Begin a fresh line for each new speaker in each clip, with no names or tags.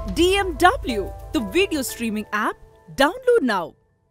DMW, the video streaming app. Download now.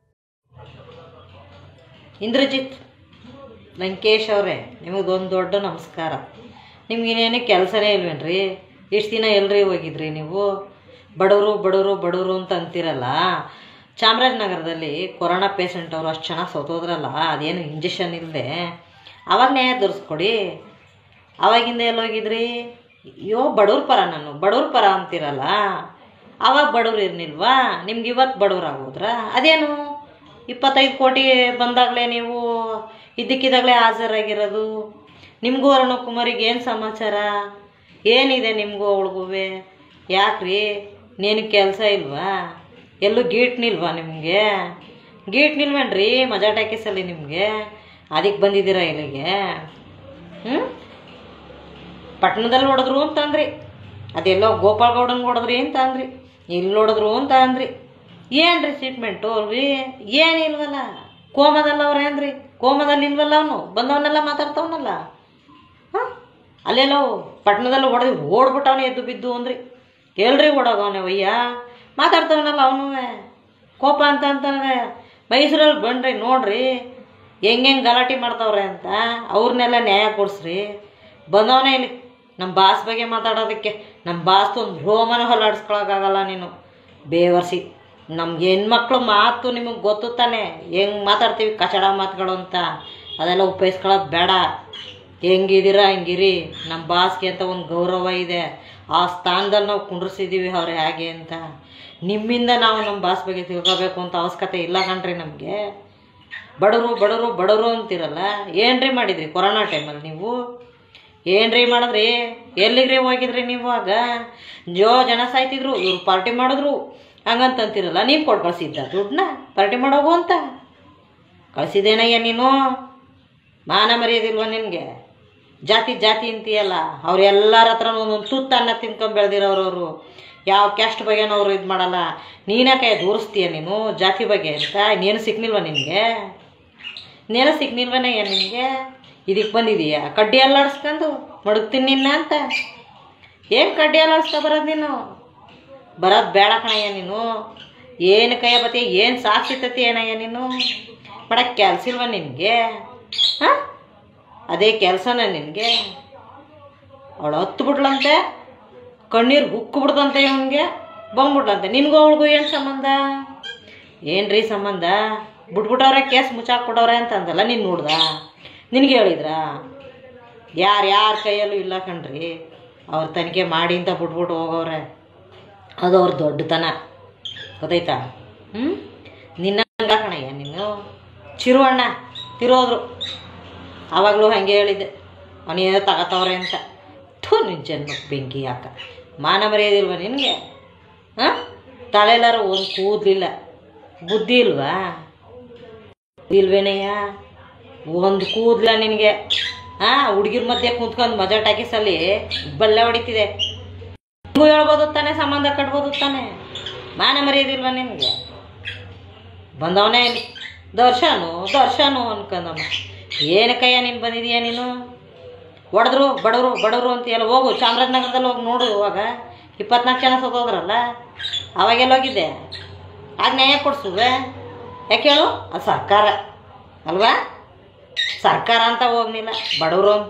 Indrajit Lankesh ಅವರೇ ನಿಮಗೊಂದು ದೊಡ್ಡ ನಮಸ್ಕಾರ ನಿಮ್ಗೇನೇನು ಕೆಲಸನೇ ಇಲ್ವೇನ್ರಿ ಇಷ್ಟು ದಿನ ಎಲ್ರಿ ಹೋಗಿದ್ರಿ ನೀವು ಬಡವರು ಬಡವರು ಬಡವರು ಅಂತ ಅಂತೀರಲ್ಲ ಚಾಮರಾಜನಗರದಲ್ಲಿ ಕೊರೋನಾ ಪೇಷಂಟ್ ಅವರು ಅಷ್ಟು ಚೆನ್ನಾಗಿ ಸತ್ತೋದ್ರಲ್ಲ ಅದೇನು ಇಂಜೆಕ್ಷನ್ ಇಲ್ಲದೆ ಅವಾಗ ನ್ಯಾಯ ದೊರಸ್ಕೊಡಿ ಅವಾಗಿಂದ ಎಲ್ಲಿ ಹೋಗಿದ್ರಿ ಅಯ್ಯೋ ಬಡವ್ರ ಪರ ನಾನು ಬಡವ್ರ ಪರ ಅಂತೀರಲ್ಲ ಅವಾಗ ಬಡವ್ರು ಇರ್ನಿಲ್ವಾ ನಿಮ್ಗೆ ಇವತ್ತು ಬಡವ್ರಾಗೋದ್ರ ಅದೇನು ಇಪ್ಪತ್ತೈದು ಕೋಟಿ ಬಂದಾಗಲೇ ನೀವು ಇದ್ದಕ್ಕಿದ್ದಾಗಲೇ ಹಾಜರಾಗಿರೋದು ನಿಮಗೂ ಅರುಣ ಕುಮಾರಿಗೆ ಏನು ಸಮಾಚಾರ ಏನಿದೆ ನಿಮಗೂ ಅವಳಿಗೂ ಯಾಕ್ರಿ ನೀನು ಕೆಲಸ ಇಲ್ವಾ ಎಲ್ಲೂ ಗೀಟ್ ನಿಲ್ವಾ ನಿಮಗೆ ಗೀಟ್ ನಿಲ್ವೇನ್ರಿ ಮಜಾ ಟಾಕೀಸಲ್ಲಿ ನಿಮಗೆ ಅದಕ್ಕೆ ಬಂದಿದ್ದೀರಾ ಇಲ್ಲಿಗೆ ಹ್ಞೂ ಪಟ್ಟಣದಲ್ಲಿ ಹೊಡೆದ್ರು ಅಂತ ಅಂದ್ರಿ ಅದೆಲ್ಲೋ ಗೋಪಾಲ್ ಗೌಡನ್ ಹೊಡೆದ್ರಿ ಅಂತ ಅಂದ್ರಿ ಇಲ್ಲಿ ಹೊಡೆದ್ರು ಅಂತ ಅಂದ್ರಿ ಏನ್ರಿ ಟ್ರೀಟ್ಮೆಂಟು ಅಲ್ರಿ ಏನಿಲ್ವಲ್ಲ ಕೋಮದಲ್ಲಿ ಅವ್ರೆ ಅಂದ್ರಿ ಕೋಮದಲ್ಲಿ ಇಲ್ವಲ್ಲ ಅವನು ಬಂದವನ್ನೆಲ್ಲ ಮಾತಾಡ್ತವನಲ್ಲ ಹಾಂ ಅಲ್ಲೆಲ್ಲೋ ಪಟ್ಟಣದಲ್ಲಿ ಹೊಡೆದು ಓಡ್ಬಿಟ್ಟವನು ಎದ್ದು ಬಿದ್ದು ಅಂದ್ರಿ ಎಲ್ರಿ ಓಡೋಗವನೆ ವಯ್ಯ ಮಾತಾಡ್ತವನಲ್ಲ ಅವನು ಕೋಪ ಅಂತ ಅಂತಾನೆ ಮೈಸೂರಲ್ಲಿ ಬಂದ್ರಿ ನೋಡ್ರಿ ಹೆಂಗೆ ಹೆಂಗೆ ಗಲಾಟೆ ಮಾಡ್ತಾವ್ರೆ ಅಂತ ಅವ್ರನ್ನೆಲ್ಲ ನ್ಯಾಯ ಕೊಡಿಸ್ರಿ ಬಂದವನೇ ಇಲ್ಲಿ ನಮ್ಮ ಬಾಸ್ ಬಗ್ಗೆ ಮಾತಾಡೋದಕ್ಕೆ ನಮ್ಮ ಬಾಸ್ ಒಂದು ರೋಮನ ಹೊಲಾಡಿಸ್ಕೊಳಕ್ಕಾಗಲ್ಲ ನೀನು ಬೇವರ್ಸಿ ನಮ್ಗೆ ಹೆಣ್ಮಕ್ಳು ಮಾತು ನಿಮಗೆ ಗೊತ್ತು ತಾನೆ ಹೆಂಗೆ ಮಾತಾಡ್ತೀವಿ ಕಚಡ ಮಾತುಗಳು ಅಂತ ಅದೆಲ್ಲ ಉಪಯೋಗಿಸ್ಕೊಳ್ಳೋದು ಬೇಡ ಹೆಂಗಿದ್ದೀರಾ ಹಂಗಿರಿ ನಮ್ಮ ಬಾಸ್ಗೆ ಅಂತ ಒಂದು ಗೌರವ ಇದೆ ಆ ಸ್ಥಾನದಲ್ಲಿ ನಾವು ಕುಂಡ್ರಿಸಿದ್ದೀವಿ ಅವ್ರು ಹೇಗೆ ಅಂತ ನಿಮ್ಮಿಂದ ನಾವು ನಮ್ಮ ಬಾಸ್ ಬಗ್ಗೆ ತಿಳ್ಕೋಬೇಕು ಅಂತ ಅವಶ್ಯಕತೆ ಇಲ್ಲ ಕಣ್ರಿ ನಮಗೆ ಬಡವರು ಬಡವರು ಬಡವರು ಅಂತಿರಲ್ಲ ಏನ್ರಿ ಮಾಡಿದ್ರಿ ಕೊರೋನಾ ಟೈಮಲ್ಲಿ ನೀವು ಏನ್ರಿ ಮಾಡಿದ್ರಿ ಎಲ್ಲಿಗ್ರಿ ಹೋಗಿದ್ರಿ ನೀವು ಆಗ ಜೋ ಜನ ಸಾಯ್ತಿದ್ರು ಇವ್ರು ಪಾರ್ಟಿ ಮಾಡಿದ್ರು ಹಂಗಂತಂತಿರಲ್ಲ ನೀವು ಕೊಟ್ಟು ಕಳಿಸಿದ್ದ ದುಡ್ಡನ್ನ ಪಾರ್ಟಿ ಮಾಡೋಗು ಅಂತ ಕಳಿಸಿದೇನಯ್ಯ ನೀನು ಮಾನ ಮರ್ಯಾದಿಲ್ವ ನಿನಗೆ ಜಾತಿ ಜಾತಿ ಅಂತೀಯಲ್ಲ ಅವ್ರು ಎಲ್ಲರ ಹತ್ರ ಒಂದೊಂದು ತುತ್ತು ಅನ್ನ ತಿನ್ಕೊಂಡ್ ಬೆಳೆದಿರೋರವರು ಯಾವ ಕ್ಯಾಸ್ಟ್ ಬಗ್ಗೆನೂ ಅವರು ಇದು ಮಾಡಲ್ಲ ನೀನೇ ಕೈ ದೂರಿಸ್ತೀಯ ನೀನು ಜಾತಿ ಬಗ್ಗೆ ಅಂತ ನೀನು ಸಿಕ್ನಿಲ್ವ ನಿನಗೆ ನೇರ ಸಿಗ್ನಿಲ್ವನಯ್ಯ ನಿನಗೆ ಇದಕ್ಕೆ ಬಂದಿದೀಯ ಕಡ್ಡಿ ಅಲ್ಲಾಡಿಸ್ಕೊಂಡು ಮಡಗ್ತೀನಿ ನಿನ್ನ ಅಂತ ಏನು ಕಡ್ಡಿ ಅಲ್ಲಾಡಿಸ್ಕೊ ಬರೋದು ನೀನು ಬರೋದು ಬೇಡ ಕಣಯ್ಯ ನೀನು ಏನು ಕೈಯ ಬತ್ತಿ ಏನು ಸಾಕ್ಷಿತತಿ ಏನಯ್ಯ ನೀನು ಮಾಡಕ್ಕೆ ಕೆಲಸ ಇಲ್ವ ನಿನಗೆ ಹಾಂ ಅದೇ ಕೆಲಸನ ನಿನಗೆ ಅವಳು ಹತ್ತು ಬಿಡ್ಲಂತೆ ಕಣ್ಣೀರು ಹುಕ್ಕು ಬಿಡ್ದಂತೆ ಇವನಿಗೆ ಬಂದ್ಬಿಡ್ಲಂತೆ ನಿನಗೂ ಅವಳಿಗೂ ಏನು ಸಂಬಂಧ ಏನ್ರಿ ಸಂಬಂಧ ಬಿಟ್ಬಿಟ್ಟವ್ರೆ ಕೇಸ್ ಮುಚ್ಚಾಕ್ಬಿಟ್ಟವ್ರೆ ಅಂತ ಅಂದಲ್ಲ ನೀನು ನೋಡ್ದ ನಿನಗೆ ಹೇಳಿದ್ರ ಯಾರು ಯಾರ ಕೈಯಲ್ಲೂ ಇಲ್ಲ ಕಣ್ರಿ ಅವ್ರ ತನಿಖೆ ಮಾಡಿ ಅಂತ ಬಿಟ್ಬಿಟ್ಟು ಹೋಗವ್ರೆ ಅದು ಅವ್ರ ದೊಡ್ಡತನ ಗೊತ್ತಾಯ್ತಾ ಹ್ಞೂ ನಿನ್ನ ಹಂಗ ಕಣಯ್ಯ ನೀನು ಚಿರುವಣ್ಣ ತಿರೋದ್ರು ಆವಾಗಲೂ ಹಾಗೆ ಹೇಳಿದ್ದೆ ಅವನೇನೋ ತಗತವ್ರೆ ಅಂತ ಥೂ ನಿನ್ನ ಜನ್ಮಕ್ಕೆ ಬೆಂಕಿ ಯಾಕ ಮಾನ ಮರ್ಯಾದಿಲ್ವ ನಿನಗೆ ಹಾಂ ತಲೆಲಾರ ಒಂದು ಕೂದಲಿಲ್ಲ ಬುದ್ಧಿ ಇಲ್ವಾ ಇಲ್ವೇನಯ್ಯ ಒಂದು ಕೂದಲ ನಿನಗೆ ಹಾಂ ಹುಡುಗಿರ ಮಧ್ಯೆ ಕುಂತ್ಕೊಂಡು ಮಜಾ ಟಾಕೀಸಲ್ಲಿ ಬಲ್ಲೆ ಹೊಡಿತಿದೆ ನಿಮಗೂ ಹೇಳ್ಬೋದು ತಾನೆ ಸಂಬಂಧ ಕಟ್ಬೋದು ತಾನೆ ಮಾನ ಮರ್ಯಾದಿಲ್ವ ನಿನಗೆ ಬಂದವನೇ ಇಲ್ಲಿ ದರ್ಶನು ದರ್ಶನು ಅನ್ಕೊಂಡಮ್ಮ ಏನಕ್ಕಯ್ಯ ನೀನು ಬಂದಿದೀಯ ನೀನು ಹೊಡೆದ್ರು ಬಡವರು ಬಡವರು ಅಂತೀಯಲ್ಲ ಹೋಗು ಚಾಮರಾಜನಗರದಲ್ಲಿ ಹೋಗಿ ನೋಡು ಇವಾಗ ಇಪ್ಪತ್ನಾಲ್ಕು ಜನ ಸತ್ತೋದ್ರಲ್ಲ ಅವಾಗೆಲ್ಲ ಹೋಗಿದ್ದೆ ಆಗ ನ್ಯಾಯ ಕೊಡ್ಸುವೆ ಯಾಕೆ ಹೇಳು ಅದು ಸರ್ಕಾರ ಅಲ್ವಾ ಸರ್ಕಾರ ಅಂತ ಹೋಗ್ಲಿಲ್ಲ ಬಡವರು ಅಂತ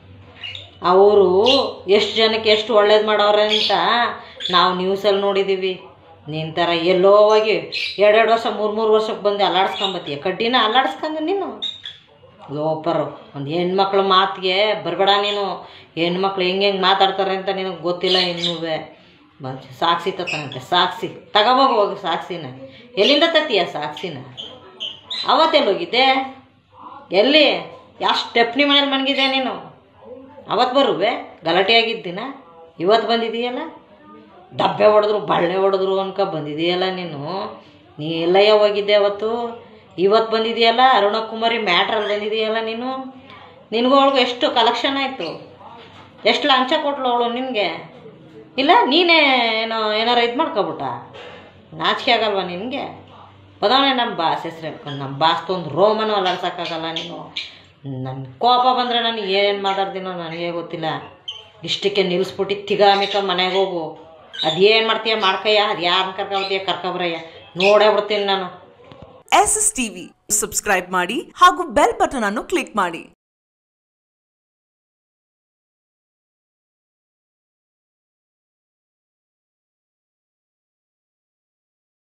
ಅವರು ಎಷ್ಟು ಜನಕ್ಕೆ ಎಷ್ಟು ಒಳ್ಳೇದು ಮಾಡವ್ರೆ ಅಂತ ನಾವು ನ್ಯೂಸಲ್ಲಿ ನೋಡಿದ್ದೀವಿ ನಿನ್ನ ಥರ ಎಲ್ಲೋ ಹೋಗಿ ಎರಡೆರಡು ವರ್ಷ ಮೂರು ಮೂರು ವರ್ಷಕ್ಕೆ ಬಂದು ಅಲ್ಲಾಡ್ಸ್ಕೊಂಬತ್ತೀಯ ಕಡ್ಡಿನ ಅಲ್ಲಾಡಿಸ್ಕೊಂಡು ನೀನು ಲೋಪರು ಒಂದು ಹೆಣ್ಮಕ್ಳ ಮಾತಿಗೆ ಬರಬೇಡ ನೀನು ಹೆಣ್ಮಕ್ಳು ಹೆಂಗೆ ಹೆಂಗೆ ಮಾತಾಡ್ತಾರೆ ಅಂತ ನಿನಗೆ ಗೊತ್ತಿಲ್ಲ ಇನ್ನೂ ಬಂದು ಸಾಕ್ಷಿ ತತ್ತಾನಂತೆ ಸಾಕ್ಷಿ ತಗೋಬೋಗು ಹೋಗು ಸಾಕ್ಷಿನ ಎಲ್ಲಿಂದ ತತ್ತೀಯ ಸಾಕ್ಷಿನ ಅವತ್ತೆಲ್ಲಿ ಹೋಗಿದ್ದೆ ಎಲ್ಲಿ ಯಾವ ಸ್ಟೆಪ್ನಿ ಮನೇಲಿ ಮನಗಿದೆ ನೀನು ಅವತ್ತು ಬರುವೆ ಗಲಾಟೆ ಆಗಿದ್ದಿನ ಇವತ್ತು ಬಂದಿದೀಯಲ್ಲ ಡಬ್ಬೆ ಹೊಡೆದ್ರು ಬಳ್ಳೆ ಹೊಡೆದ್ರು ಅನ್ಕೊ ಬಂದಿದೆಯಲ್ಲ ನೀನು ನೀ ಎಲ್ಲಯ್ಯ ಹೋಗಿದ್ದೆ ಅವತ್ತು ಇವತ್ತು ಬಂದಿದೆಯಲ್ಲ ಅರುಣಕುಮಾರಿ ಮ್ಯಾಟ್ರಲ್ಲಿ ಬಂದಿದೆಯಲ್ಲ ನೀನು ನಿನಗೂ ಅವಳಿಗೂ ಎಷ್ಟು ಕಲೆಕ್ಷನ್ ಆಯಿತು ಎಷ್ಟು ಲಂಚ ಕೊಟ್ಲು ಅವಳು ನಿನಗೆ ಇಲ್ಲ ನೀನೇ ಏನೋ ಏನಾರ ಇದು ಮಾಡ್ಕೊಬಿಟ್ಟ ನಾಚಿಕೆ ಆಗಲ್ವಾ ನಿನಗೆ ಬದವನೆ ನಮ್ಮ ಬಾಸ್ ಹೆಸ್ರು ಹೇಳ್ಕೊಂಡು ನಮ್ಮ ಬಾಸ್ತು ಒಂದು ರೋಮನು ಅಲ್ಲಾಡ್ಸೋಕ್ಕಾಗಲ್ಲ ನೀನು ನನ್ನ ಕೋಪ ಬಂದರೆ ನಾನು ಏನು ಮಾತಾಡ್ತೀನೋ ನನಗೆ ಗೊತ್ತಿಲ್ಲ ಇಷ್ಟಕ್ಕೆ ನಿಲ್ಲಿಸ್ಬಿಟ್ಟು ತಿಗಾಮಿಕ ಮನೆಗೆ ಹೋಗು ಅದೇನು ಮಾಡ್ತೀಯ ಮಾಡ್ಕಯ್ಯ ಅದು ಯಾರನ್ನ ಕರ್ಕೊಬತ್ತೀಯ ಕರ್ಕೊಬರಯ್ಯ ನೋಡೇ ಬಿಡ್ತೀನಿ ನಾನು
ಎಸ್ ಎಸ್ ಟಿವಿ ಸಬ್ಸ್ಕ್ರೈಬ್ ಮಾಡಿ ಹಾಗೂ ಬೆಲ್ ಬಟನ್ ಅನ್ನು ಕ್ಲಿಕ್ ಮಾಡಿ